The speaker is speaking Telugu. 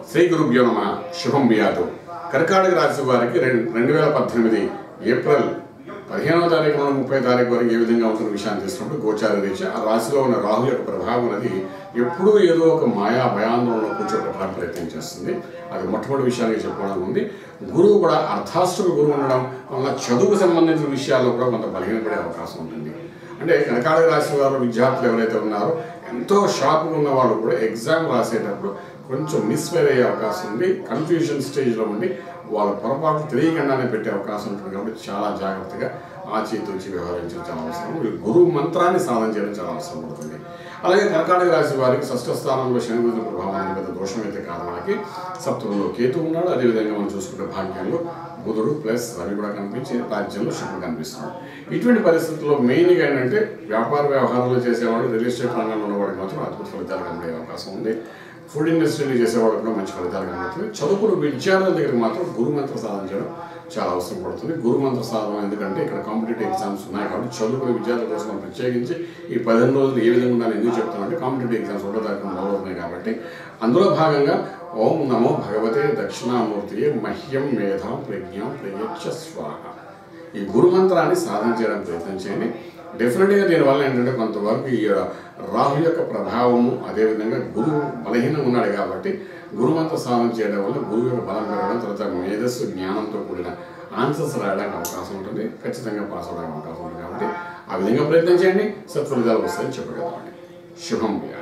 శ్రీ గురుభ్యో నమ శుభం బియాదు కర్కాటక రాశి వారికి రెండు రెండు వేల పద్దెనిమిది ఏప్రిల్ పదిహేనవ తారీఖు నుండి ముప్పై తారీఖు వరకు ఏ విధంగా ఉంటున్న విషయాన్ని తీసుకుంటూ గోచార రీత్యా ఆ రాశిలో ఉన్న రాహు యొక్క ప్రభావం అనేది ఎప్పుడూ ఏదో ఒక మాయా భయాందోళనలో కూర్చోబెట్టడానికి ప్రయత్నం చేస్తుంది అది మొట్టమొదటి విషయానికి చెప్పుకోవడం ఉంది గురువు కూడా అర్ధాష్టమి గురువు ఉండడం వల్ల చదువుకు సంబంధించిన విషయాల్లో కూడా కొంత బలహీనపడే అవకాశం ఉంటుంది అంటే కనకాడ రాశి వారు విద్యార్థులు ఎవరైతే ఉన్నారో ఎంతో షార్ప్గా ఉన్న వాళ్ళు కూడా ఎగ్జామ్ రాసేటప్పుడు కొంచెం మిస్ఫైర్ అయ్యే అవకాశం ఉంది కన్ఫ్యూజన్ స్టేజ్లో ఉండి వాళ్ళ పొరపాటు తెలియకుండానే పెట్టే అవకాశం ఉంటుంది కాబట్టి చాలా జాగ్రత్తగా ఆచితూచి వ్యవహరించడం చాలా అవసరం ఈ గురువు మంత్రాన్ని సాధన చేయడం చాలా అవసరం పడుతుంది అలాగే కర్కాటక రాశి వారికి షష్ఠ స్థానంలో శని బుధుల ప్రభావానికి పెద్ద దోషం అయితే కాదు మనకి సప్తమంలో కేతు ఉన్నాడు అదేవిధంగా మనం చూసుకుంటే భాగ్యంలో బుధుడు ప్లస్ రవి కూడా కనిపించి రాజ్యంలో శుక్రుడు కనిపిస్తున్నాడు ఇటువంటి పరిస్థితుల్లో మెయిన్గా ఏంటంటే వ్యాపార వ్యవహారాలు చేసేవాడు రియల్ ఎస్టేట్ రంగంలో ఉన్నవాడికి మాత్రం అద్భుత ఫలితాలు కనబడే అవకాశం ఉంది ఫుడ్ ఇండస్ట్రీని చేసేవాడికి కూడా మంచి ఫలితాలు కనబడుతుంది చదువుకున్న విద్యార్థుల దగ్గర మాత్రం గురు మంత్ర సాధన చేయడం చాలా అవసరం పడుతుంది గురు మంత్ర సాధన ఎందుకంటే ఇక్కడ కాంపిటేటివ్ ఎగ్జామ్స్ ఉన్నాయి కాబట్టి చదువుకునే విద్యార్థుల కోసం మనం ప్రత్యేకించి ఈ పదిహేను రోజులు ఏ విధంగా ఉండాలని ఎందుకు చెప్తామంటే కాంపిటేటివ్ ఎగ్జామ్స్ ఒకటో తారీఖు మొదలవుతున్నాయి కాబట్టి అందులో భాగంగా ఓం నమో భగవతే దక్షిణామూర్తి మహ్యం మేధం ప్రజ్ఞం ప్రయచ్చ స్వాహ ఈ గురు మంత్రాన్ని సాధన చేయడానికి ప్రయత్నం చేయండి డెఫినెట్గా దీనివల్ల ఏంటంటే కొంతవరకు ఈ రాహు యొక్క ప్రభావము అదేవిధంగా గురువు బలహీనంగా ఉన్నాడు కాబట్టి గురుమంత్ర సాధన చేయడం వల్ల గురువు యొక్క బలం పెరగడం తర్వాత మేధస్సు జ్ఞానంతో కూడిన ఆన్సర్స్ రాయడానికి అవకాశం ఉంటుంది ఖచ్చితంగా పాస్ అవడానికి అవకాశం ఉంటుంది కాబట్టి ఆ విధంగా ప్రయత్నం చేయండి సత్ఫలితాలు వస్తాయని చెప్పగలమండి శుభం వ్యాధి